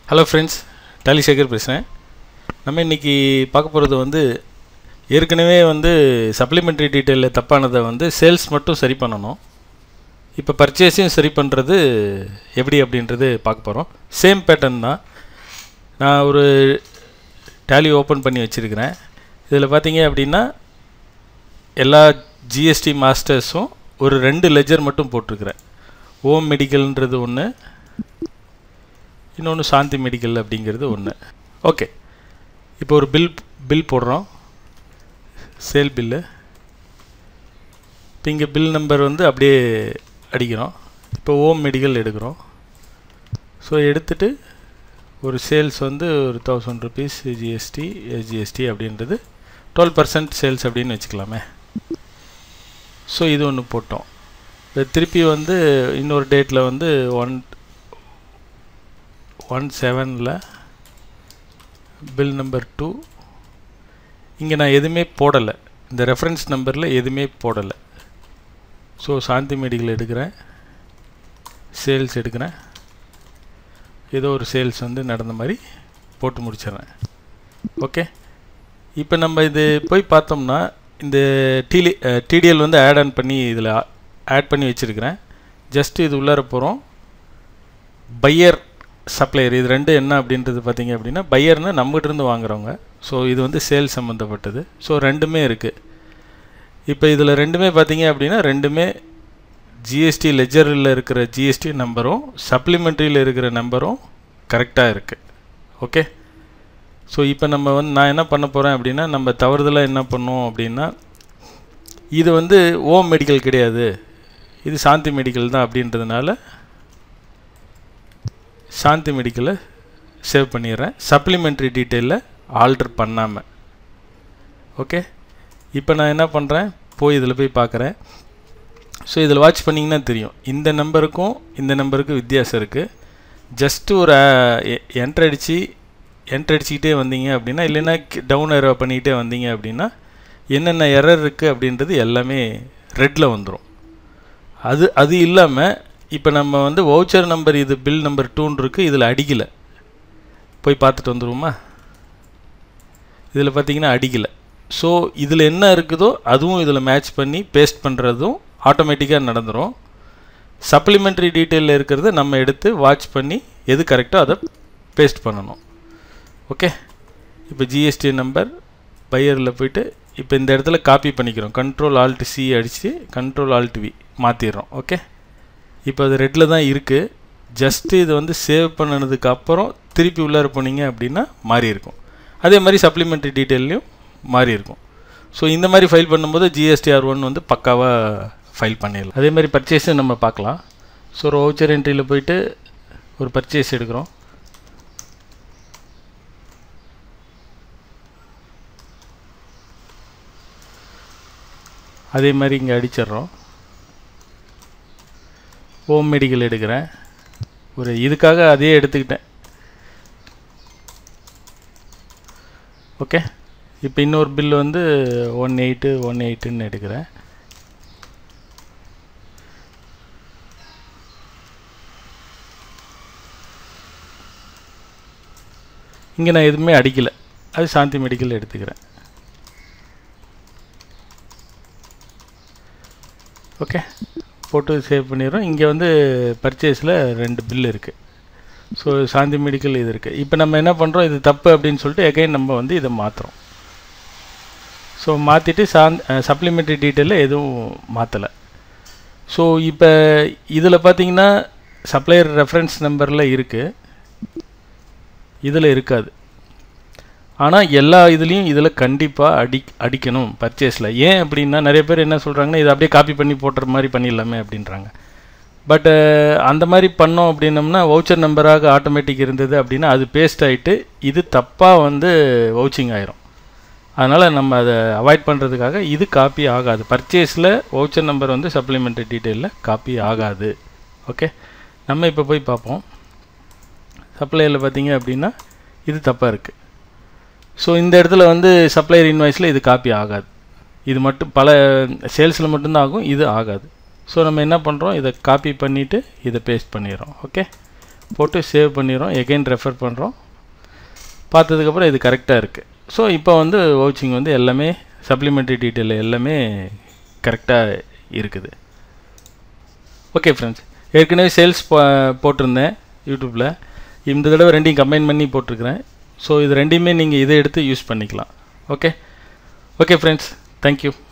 hello friends tally Sekar பேசுகிறேன் நம்ம இன்றைக்கி பார்க்க போகிறது வந்து ஏற்கனவே வந்து சப்ளிமெண்ட்ரி டீட்டெயிலில் தப்பானதை வந்து சேல்ஸ் மட்டும் சரி பண்ணணும் இப்போ பர்ச்சேஸையும் சரி பண்ணுறது எப்படி அப்படின்றது பார்க்க போகிறோம் சேம் பேட்டர்ன் தான் நான் ஒரு டேலி ஓப்பன் பண்ணி வச்சுருக்கிறேன் இதில் பார்த்தீங்க அப்படின்னா எல்லா ஜிஎஸ்டி மாஸ்டர்ஸும் ஒரு ரெண்டு லெஜர் மட்டும் போட்டிருக்கிறேன் ஓம் மெடிக்கல்ன்றது ஒன்று இன்னொன்று சாந்தி மெடிக்கல் அப்படிங்கிறது ஒன்று ஓகே இப்போ ஒரு பில் பில் போடுறோம் சேல் பில்லு இப்போ இங்கே பில் நம்பர் வந்து அப்படியே அடிக்கிறோம் இப்போ ஓம் மெடிக்கல் எடுக்கிறோம் ஸோ எடுத்துட்டு ஒரு சேல்ஸ் வந்து ஒரு தௌசண்ட் ருபீஸ் ஜிஎஸ்டி எஸ்ஜிஎஸ்டி அப்படின்றது டுவெல் பர்சன்ட் சேல்ஸ் அப்படின்னு வச்சுக்கலாமே ஸோ இது ஒன்று போட்டோம் இப்போ திருப்பி வந்து இன்னொரு டேட்டில் வந்து ஒன் ஒன் செவனில் பில் நம்பர் டூ இங்கே நான் எதுவுமே போடலை இந்த ரெஃபரன்ஸ் நம்பரில் எதுவுமே போடலை ஸோ சாந்தி மெடிக்கல் எடுக்கிறேன் சேல்ஸ் எடுக்கிறேன் ஏதோ ஒரு சேல்ஸ் வந்து நடந்த மாதிரி போட்டு முடிச்சிடுறேன் ஓகே இப்போ நம்ம இது போய் பார்த்தோம்னா இந்த டிலி டிடிஎல் வந்து ஆட் ஆன் பண்ணி இதில் ஆட் பண்ணி வச்சுருக்கிறேன் ஜஸ்ட் இது உள்ளார போகிறோம் பையர் சப்ளையர் இது ரெண்டு என்ன அப்படின்றது பார்த்தீங்க அப்படின்னா பையர்னால் நம்மகிட்ட இருந்து வாங்குறவங்க ஸோ இது வந்து சேல் சம்மந்தப்பட்டது ஸோ ரெண்டுமே இருக்குது இப்போ இதில் ரெண்டுமே பார்த்தீங்க அப்படின்னா ரெண்டுமே ஜிஎஸ்டி லெஜரில் இருக்கிற ஜிஎஸ்டி நம்பரும் சப்ளிமெண்ட்ரியில் இருக்கிற நம்பரும் கரெக்டாக இருக்குது ஓகே ஸோ இப்போ நம்ம வந்து நான் என்ன பண்ண போகிறேன் அப்படின்னா நம்ம தவறுதலாக என்ன பண்ணோம் அப்படின்னா இது வந்து ஓம் மெடிக்கல் கிடையாது இது சாந்தி மெடிக்கல் தான் அப்படின்றதுனால சாந்தி மெடிக்கலை சேவ் பண்ணிடுறேன் சப்ளிமெண்ட்ரி டீட்டெயிலில் ஆல்ட்ரு பண்ணாமல் ஓகே இப்போ நான் என்ன பண்ணுறேன் போய் இதில் போய் பார்க்குறேன் ஸோ இதில் வாட்ச் பண்ணிங்கன்னா தெரியும் இந்த நம்பருக்கும் இந்த நம்பருக்கும் வித்தியாசம் இருக்குது ஜஸ்ட்டு ஒரு என்ட்ரு அடித்து என்ட்ரு அடிச்சுக்கிட்டே வந்தீங்க அப்படின்னா இல்லைன்னா டவுன் ஏரோ பண்ணிக்கிட்டே வந்தீங்க அப்படின்னா என்னென்ன எரர் இருக்குது அப்படின்றது எல்லாமே ரெட்டில் வந்துடும் அது அது இல்லாமல் இப்போ நம்ம வந்து வவுச்சர் நம்பர் இது பில் நம்பர் டூன்னு இருக்குது இதில் அடிக்கலை போய் பார்த்துட்டு வந்துடுவோமா இதில் பார்த்தீங்கன்னா அடிக்கலை ஸோ இதில் என்ன இருக்குதோ அதுவும் இதில் மேட்ச் பண்ணி பேஸ்ட் பண்ணுறதும் ஆட்டோமேட்டிக்காக நடந்துடும் சப்ளிமெண்ட்ரி டீட்டெயிலில் இருக்கிறத நம்ம எடுத்து வாட்ச் பண்ணி எது கரெக்டோ அதை பேஸ்ட் பண்ணணும் ஓகே இப்போ ஜிஎஸ்டி நம்பர் பையரில் போயிட்டு இப்போ இந்த இடத்துல காப்பி பண்ணிக்கிறோம் கண்ட்ரோல் ஆல்ட் சி அடித்து கண்ட்ரோல் ஆல்ட் வி மாற்றிடுறோம் ஓகே இப்போ அது ரெட்டில் தான் இருக்குது ஜஸ்ட்டு இது வந்து சேவ் பண்ணினதுக்கு அப்புறம் திருப்பி உள்ளார போனீங்க அப்படின்னா மாறி இருக்கும் அதே மாதிரி சப்ளிமெண்ட்ரி டீட்டெயிலையும் மாறி இருக்கும் ஸோ இந்த மாதிரி ஃபைல் பண்ணும்போது ஜிஎஸ்டிஆர் ஒன் வந்து பக்காவாக ஃபைல் பண்ணிடலாம் அதே மாதிரி பர்ச்சேஸும் நம்ம பார்க்கலாம் ஸோ ஒரு வவுச்சர் என்ட்ரியில் போயிட்டு ஒரு பர்ச்சேஸ் எடுக்கிறோம் அதே மாதிரி இங்கே அடிச்சிட்றோம் ஹோம் மெடிக்கல் எடுக்கிறேன் ஒரு இதுக்காக அதையே எடுத்துக்கிட்டேன் ஓகே இப்போ இன்னொரு பில் வந்து ஒன் எயிட்டு ஒன் எயிட்டுன்னு எடுக்கிறேன் இங்கே நான் எதுவுமே அடிக்கலை அது சாந்தி மெடிக்கல் எடுத்துக்கிறேன் ஓகே போட்டு சேவ் பண்ணிடுறோம் இங்கே வந்து பர்ச்சேஸில் ரெண்டு பில் இருக்குது ஸோ சாந்தி மெடிக்கல் இது இருக்குது இப்போ நம்ம என்ன பண்ணுறோம் இது தப்பு அப்படின்னு சொல்லிட்டு எகைன் நம்ம வந்து இதை மாற்றுறோம் ஸோ மாற்றிட்டு சாந் சப்ளிமெண்ட்ரி டீட்டெயிலில் எதுவும் மாற்றலை ஸோ இப்போ இதில் பார்த்தீங்கன்னா சப்ளையர் ரெஃபரன்ஸ் நம்பரில் இருக்குது இதில் இருக்காது ஆனால் எல்லா இதுலேயும் இதில் கண்டிப்பாக அடி அடிக்கணும் பர்ச்சேஸில் ஏன் அப்படின்னா நிறைய பேர் என்ன சொல்கிறாங்கன்னா இதை அப்படியே காப்பி பண்ணி போட்டுற மாதிரி பண்ணிடலாமே அப்படின்றாங்க பட்டு அந்த மாதிரி பண்ணோம் அப்படின்னம்னா வவுச்சர் நம்பராக ஆட்டோமேட்டிக் இருந்தது அப்படின்னா அது பேஸ்ட் ஆகிட்டு இது தப்பாக வந்து வவுச்சிங் ஆயிரும் அதனால் நம்ம அதை அவாய்ட் பண்ணுறதுக்காக இது காப்பி ஆகாது பர்ச்சேஸில் வவுச்சர் நம்பர் வந்து சப்ளிமெண்ட்ரி டீட்டெயிலில் காப்பி ஆகாது ஓகே நம்ம இப்போ போய் பார்ப்போம் சப்ளையரில் பார்த்தீங்க அப்படின்னா இது தப்பாக இருக்குது ஸோ இந்த இடத்துல வந்து சப்ளையர் இன்வாய்ஸில் இது காப்பி ஆகாது இது மட்டும் பல சேல்ஸில் மட்டும்தான் ஆகும் இது ஆகாது ஸோ நம்ம என்ன பண்ணுறோம் இதை காப்பி பண்ணிவிட்டு இதை பேஸ்ட் பண்ணிடுறோம் ஓகே போட்டு சேவ் பண்ணிடுறோம் எகைன் ரெஃபர் பண்ணுறோம் பார்த்ததுக்கப்புறம் இது கரெக்டாக இருக்குது ஸோ இப்போ வந்து வவுச்சிங் வந்து எல்லாமே சப்ளிமெண்ட்ரி டீட்டெயில் எல்லாமே கரெக்டாக இருக்குது ஓகே ஃப்ரெண்ட்ஸ் ஏற்கனவே சேல்ஸ் போட்டிருந்தேன் யூடியூப்பில் இந்த தடவை ரெண்டையும் கம்பைன் பண்ணி போட்டிருக்கிறேன் ஸோ இது ரெண்டையுமே நீங்கள் இதை எடுத்து யூஸ் பண்ணிக்கலாம் ஓகே ஓகே ஃப்ரெண்ட்ஸ் தேங்க்யூ